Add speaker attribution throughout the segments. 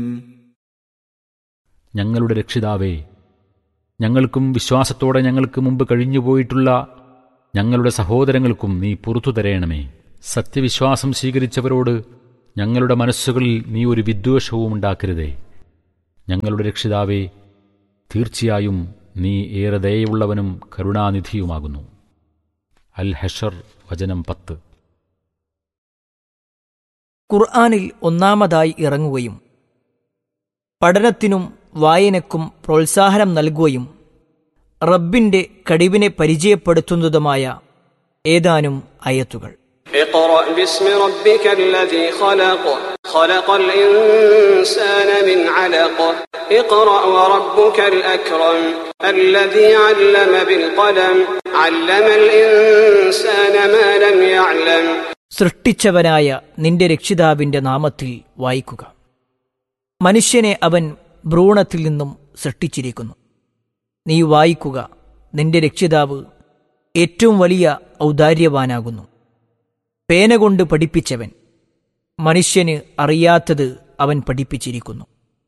Speaker 1: ഞങ്ങളുടെ രക്ഷിതാവേ ഞങ്ങൾക്കും വിശ്വാസത്തോടെ ഞങ്ങൾക്ക് മുമ്പ് കഴിഞ്ഞുപോയിട്ടുള്ള ഞങ്ങളുടെ സഹോദരങ്ങൾക്കും നീ പുറത്തു തരയണമേ സത്യവിശ്വാസം സ്വീകരിച്ചവരോട് ഞങ്ങളുടെ മനസ്സുകളിൽ നീ ഒരു വിദ്വേഷവും ഉണ്ടാക്കരുതേ ഞങ്ങളുടെ രക്ഷിതാവേ തീർച്ചയായും നീ ഏറെ ദയയുള്ളവനും കരുണാനിധിയുമാകുന്നു അൽ ഹഷർ വചനം പത്ത്
Speaker 2: ഖുർആാനിൽ ഒന്നാമതായി ഇറങ്ങുകയും പഠനത്തിനും വായനക്കും പ്രോത്സാഹനം നൽകുകയും റബ്ബിന്റെ കഴിവിനെ പരിചയപ്പെടുത്തുന്നതുമായ ഏതാനും അയത്തുകൾ
Speaker 3: اقرأ باسم ربك الذي خلق خلق الإنسان من علق اقرأ وربك الأكرم الذي علم بالقلم علم الإنسان ما لم يعلم
Speaker 2: സൃഷ്ടിച്ചവനായ നിന്റെ രക്ഷിതാവിന്റെ നാമത്തിൽ വായിക്കുക മനുഷ്യനെ അവൻ ഭ്രൂണത്തിൽ നിന്നും സൃഷ്ടിച്ചിരിക്കുന്നു നീ വായിക്കുക നിന്റെ രക്ഷിതാവ് ഏറ്റവും വലിയ ഔദാര്യവാനാകുന്നു പേന കൊണ്ട് പഠിപ്പിച്ചവൻ മനുഷ്യന് അറിയാത്തത് അവൻ പഠിപ്പിച്ചിരിക്കുന്നു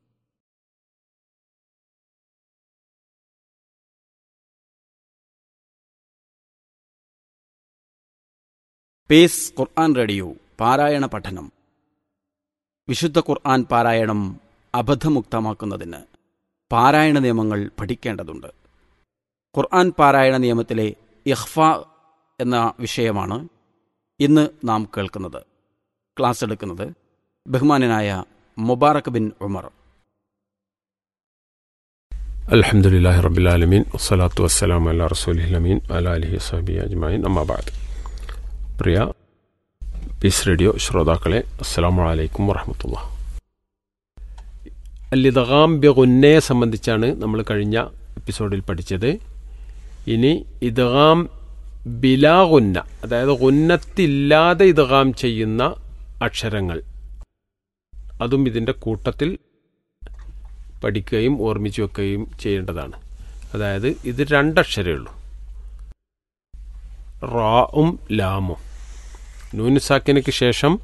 Speaker 4: പേസ് ഖുർആൻ റേഡിയോ പാരായണ പഠനം വിശുദ്ധ ഖുർആൻ പാരായണം അബദ്ധമുക്തമാക്കുന്നതിന് പാരായണ നിയമങ്ങൾ പഠിക്കേണ്ടതുണ്ട് ഖുർആൻ പാരായണ നിയമത്തിലെ ഇഹ്ഫ എന്ന വിഷയമാണ് ഇന്ന് നാം കേൾക്കുന്നത് ക്ലാസ് എടുക്കുന്നത് ബഹുമാനനായ മുബാറക് ബിൻ ഉമർ
Speaker 5: الحمد لله رب العالمين والصلاة والسلام على رسوله الأمين وعلى آله وصحبه أجمعين أما بعد പ്രിയ പീസ് റേഡിയോ ശ്രോതാക്കളെ അസ്സാം വലൈക്കും വറഹമത്തുള്ള അല്ലിദാം ബിഗുന്നയെ സംബന്ധിച്ചാണ് നമ്മൾ കഴിഞ്ഞ എപ്പിസോഡിൽ പഠിച്ചത് ഇനി ഇദ്ഗാം ബിലാ ഗുന്ന അതായത് ഗുന്നത്തില്ലാതെ ഇദ്ഗാം ചെയ്യുന്ന അക്ഷരങ്ങൾ അതും ഇതിൻ്റെ കൂട്ടത്തിൽ പഠിക്കുകയും ഓർമ്മിച്ചു വെക്കുകയും ചെയ്യേണ്ടതാണ് അതായത് ഇത് രണ്ടക്ഷരമേ ഉള്ളൂ റാവും ലാമും നൂനുസാക്കിനക്ക് ശേഷം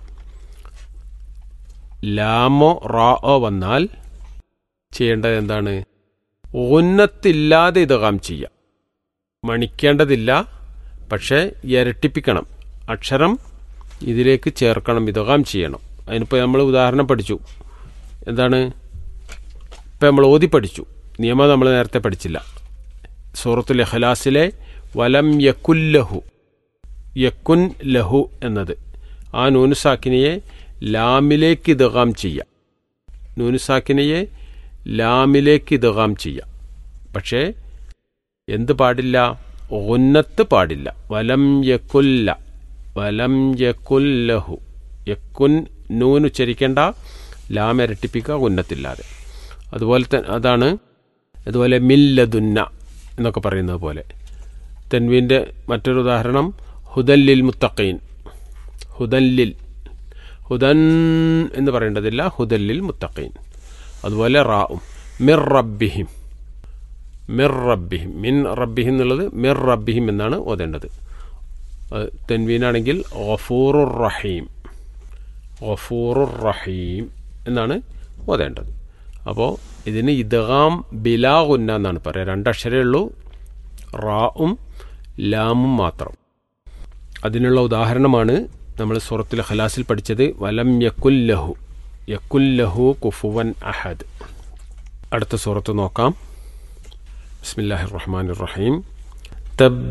Speaker 5: ലാമോ റാഓ വന്നാൽ ചെയ്യേണ്ടത് എന്താണ് ഉന്നത്തില്ലാതെ ഇതകാം ചെയ്യാം മണിക്കേണ്ടതില്ല പക്ഷേ ഇരട്ടിപ്പിക്കണം അക്ഷരം ഇതിലേക്ക് ചേർക്കണം ഇതകാം ചെയ്യണം അതിനിപ്പോൾ നമ്മൾ ഉദാഹരണം പഠിച്ചു എന്താണ് ഇപ്പം നമ്മൾ ഓതി പഠിച്ചു നിയമം നമ്മൾ നേരത്തെ പഠിച്ചില്ല സൂറത്തുൽ ഇഖ്ലാസിലെ വലം യക്കുല്ലഹു യക്കുൻ ലഹു എന്നത് ആ നൂനുസാക്കിനെയെ ലാമിലേക്ക് ഇതകാം ചെയ്യാം നൂനുസാക്കിനെയെ ലാമിലേക്ക് ഇതകാം ചെയ്യാം പക്ഷേ എന്ത് പാടില്ല ഉന്നത്ത് പാടില്ല വലം യക്കുല്ല വലം യക്കുല്ലഹു യക്കുൻ നൂൻ ഉച്ചരിക്കേണ്ട ലാം ഇരട്ടിപ്പിക്കുക ഉന്നത്തില്ലാതെ അതുപോലെ തന്നെ അതാണ് അതുപോലെ മില്ലതുന്ന എന്നൊക്കെ പറയുന്നത് പോലെ തെൻവീൻ്റെ മറ്റൊരു ഉദാഹരണം ഹുദല്ലിൽ മുത്തഖീൻ ഹുദല്ലിൽ ഹുദൻ എന്ന് പറയേണ്ടതില്ല ഹുദല്ലിൽ മുത്തഖീൻ അതുപോലെ റാവും മിർ റബ്ബിഹിം മിർ റബ്ബിഹിം മിൻ റബ്ബിഹിം എന്നുള്ളത് മിർ റബ്ബിഹിം എന്നാണ് ഓതേണ്ടത് തെൻവീനാണെങ്കിൽ ഗഫൂറുർ റഹീം ഗഫൂറുർ റഹീം എന്നാണ് ഓതേണ്ടത് അപ്പോൾ ഇതിന് ഇദ്ഗാം ബിലാ ഗുന്ന എന്നാണ് പറയുക രണ്ടക്ഷരമേ ഉള്ളൂ റാവും ലാമും മാത്രം അതിനുള്ള ഉദാഹരണമാണ് നമ്മൾ സൂറത്തുൽ ഖലാസിൽ പഠിച്ചത് വലം യക്കുല്ലഹു യക്കുല്ലഹു കുഫുവൻ അഹദ് അടുത്ത സൂറത്ത് നോക്കാം ബിസ്മില്ലാഹിർ റഹ്മാനിർ റഹീം തബ്